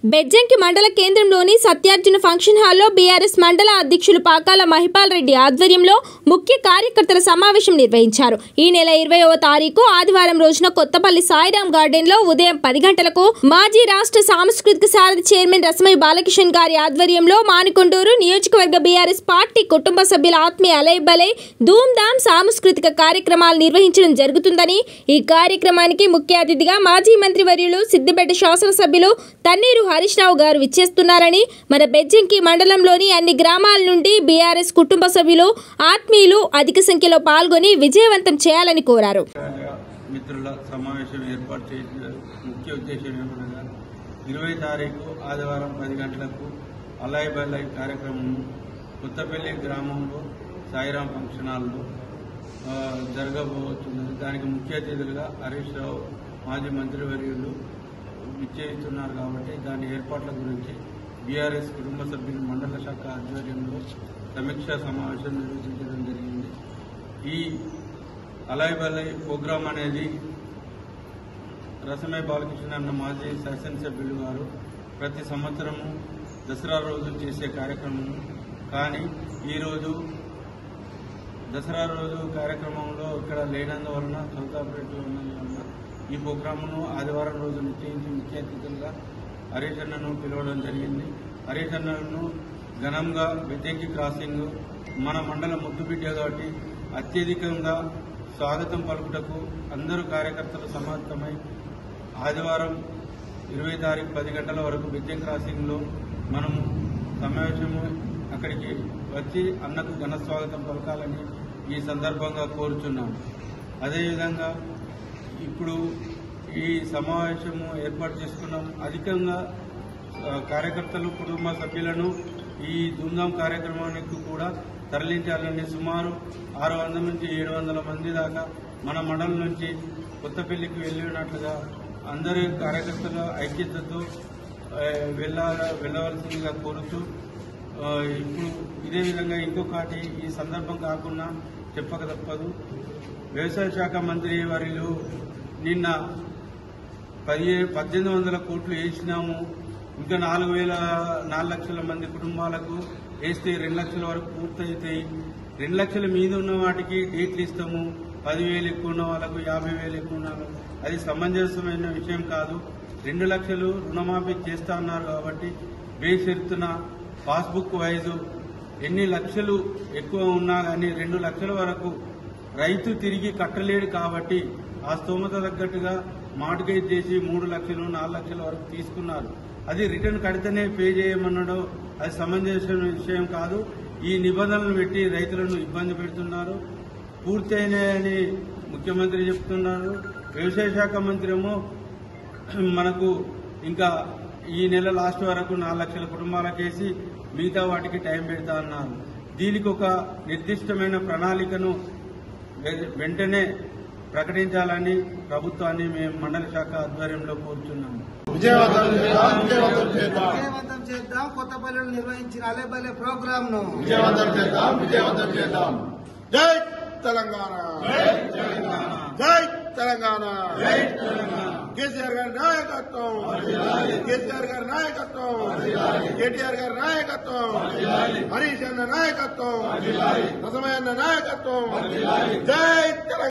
బెజ్జంకి మండల కేంద్రంలోని సత్యార్జున ఫంక్షన్ హాల్లో బీఆర్ఎస్ మండల అధ్యక్షులు పాకాల మహిపాల్ రెడ్డి ఆధ్వర్యంలో ముఖ్య కార్యకర్తల సమావేశం నిర్వహించారు ఈ నెల ఇరవైవ తారీఖు ఆదివారం రోజున కొత్తపల్లి సాయిరాం గార్డెన్ లో ఉదయం పది గంటలకు మాజీ రాష్ట్ర సాంస్కృతిక సారథి చైర్మన్ రసమై బాలకిషన్ గారి ఆధ్వర్యంలో మానికొండూరు నియోజకవర్గ బీఆర్ఎస్ పార్టీ కుటుంబ సభ్యుల ఆత్మీయ అలైబలై ధూమ్ధామ్ సాంస్కృతిక కార్యక్రమాలు నిర్వహించడం జరుగుతుందని ఈ కార్యక్రమానికి ముఖ్య అతిథిగా మాజీ మంత్రి వర్యులు సిద్దిపేట శాసనసభ్యులు తన్నీరు హరీష్ రావు గారు విచ్చేస్తున్నారని మన బెజ్జంకి మండలంలోని అన్ని గ్రామాల నుండి బీఆర్ఎస్ కుటుంబ సభ్యులు ఆత్మీయులు అధిక సంఖ్యలో పాల్గొని విజయవంతం చేయాలని కోరారు మిత్రుల సమావేశం ఏర్పాటు చేసిన ముఖ్య ఉద్దేశం ఏమనగా ఇరవై తారీఖు ఆదివారం పది గంటలకు అలయ్ బలయ్ కార్యక్రమం కొత్తపల్లి గ్రామంలో సాయిరాం ఫంక్షన్ హాల్లో ఆ, జరగబోతున్నది దానికి ముఖ్య అతిథులుగా హరీష్ రావు మాజీ మంత్రివర్యులు విచ్చేస్తున్నారు కాబట్టి దాని ఏర్పాట్ల గురించి బీఆర్ఎస్ కుటుంబ సభ్యులు మండల శాఖ ఆధ్వర్యంలో సమీక్షా సమావేశం నిర్వహించడం జరిగింది ఈ అలాయ్ బలయ్ ప్రోగ్రాం అనేది రసమయ బాలకృష్ణ అన్న మాజీ శాసనసభ్యులు గారు ప్రతి సంవత్సరము దసరా రోజు చేసే కార్యక్రమం కానీ ఈరోజు దసరా రోజు కార్యక్రమంలో ఇక్కడ లేనందువలన సౌత్ ఆపరేటివ్ ఉన్నందువలన ఈ ప్రోగ్రామును ఆదివారం రోజు నిశ్చయించి ముఖ్య అతిథులుగా హరీష్ అన్నను పిలవడం జరిగింది హరీష్ అన్నను ఘనంగా బెద్దెంకి క్రాసింగ్ మన మండల ముద్దుబిడ్డ కాబట్టి అత్యధికంగా స్వాగతం పలుకుటకు అందరూ కార్యకర్తలు సమాప్తమై ఆదివారం ఇరవై తారీఖు పది గంటల వరకు బెజ్జం క్రాసింగ్లో మనము సమావేశము అక్కడికి వచ్చి అన్నకు ఘన స్వాగతం పలకాలని ఈ సందర్భంగా కోరుచున్నాం అదేవిధంగా ఇప్పుడు ఈ సమావేశము ఏర్పాటు చేసుకున్నాం అధికంగా ఆ, కార్యకర్తలు కుటుంబ సభ్యులను ఈ ధూమ్ధాం కార్యక్రమానికి కూడా తరలించాలని సుమారు ఆరు వందల నుంచి ఏడు వందల మంది దాకా మన మండలం నుంచి కొత్తపల్లికి వెళ్ళినట్లుగా అందరి కార్యకర్తల ఐక్యతతో ఆ, వెళ్ళాల వెళ్ళవలసిందిగా కోరుతూ ఆ, ఇప్పుడు ఇదే విధంగా ఇంకొకటి ఈ సందర్భం కాకుండా చెప్పక తప్పదు వ్యవసాయ శాఖ మంత్రి వారిలు నిన్న పదిహేను పద్దెనిమిది వందల కోట్లు వేసినాము ఇంకా నాలుగు వేల నాలుగు లక్షల మంది కుటుంబాలకు వేస్తే రెండు లక్షల వరకు పూర్తయితాయి రెండు లక్షల మీద ఉన్న వాటికి డేట్లు ఇస్తాము పదివేలు ఎక్కువ ఉన్న వాళ్ళకు యాభై వేలు ఎక్కువ ఉన్న వాళ్ళకు అది సమంజసమైన విషయం కాదు రెండు లక్షలు రుణమాఫీ చేస్తా అన్నారు కాబట్టి బేషరతున పాస్బుక్ వైజు ఎన్ని లక్షలు ఎక్కువ ఉన్నా కానీ రెండు లక్షల వరకు రైతు తిరిగి కట్టలేడు కాబట్టి ఆ స్తోమత తగ్గట్టుగా మార్టిగేజ్ చేసి మూడు లక్షలు నాలుగు లక్షల వరకు తీసుకున్నారు అది రిటర్న్ కడితేనే పే చేయమన్నాడు అది సమంజసమైన విషయం కాదు ఈ నిబంధనలు పెట్టి రైతులను ఇబ్బంది పెడుతున్నారు పూర్తయినాయని ముఖ్యమంత్రి చెప్తున్నారు వ్యవసాయ శాఖ మంత్రి ఏమో మనకు ఇంకా ఈ నెల లాస్ట్ వరకు నాలుగు లక్షల కుటుంబాలకేసి మిగతా వాటికి టైం పెడతా అన్నారు దీనికి ఒక నిర్దిష్టమైన ప్రణాళికను వె- వెంటనే ప్రకటించాలని ప్రభుత్వాన్ని మేము మండల శాఖ ఆధ్వర్యంలో కోరుచున్నాము విజయవంతం చేద్దాం విజయవంతం చేద్దాం విజయవంతం చేద్దాం కొత్తపల్లిలో నిర్వహించిన అలేబలే ప్రోగ్రామ్ ను విజయవంతం చేద్దాం విజయవంతం చేద్దాం జై తెలంగాణ జై తెలంగాణ కేసీఆర్ గారి నాయకత్వం కేసీఆర్ గారి నాయకత్వం కేటీఆర్ గారి నాయకత్వం హరీష్ అన్న నాయకత్వం రసమయ్య అన్న నాయకత్వం జై తెలంగాణ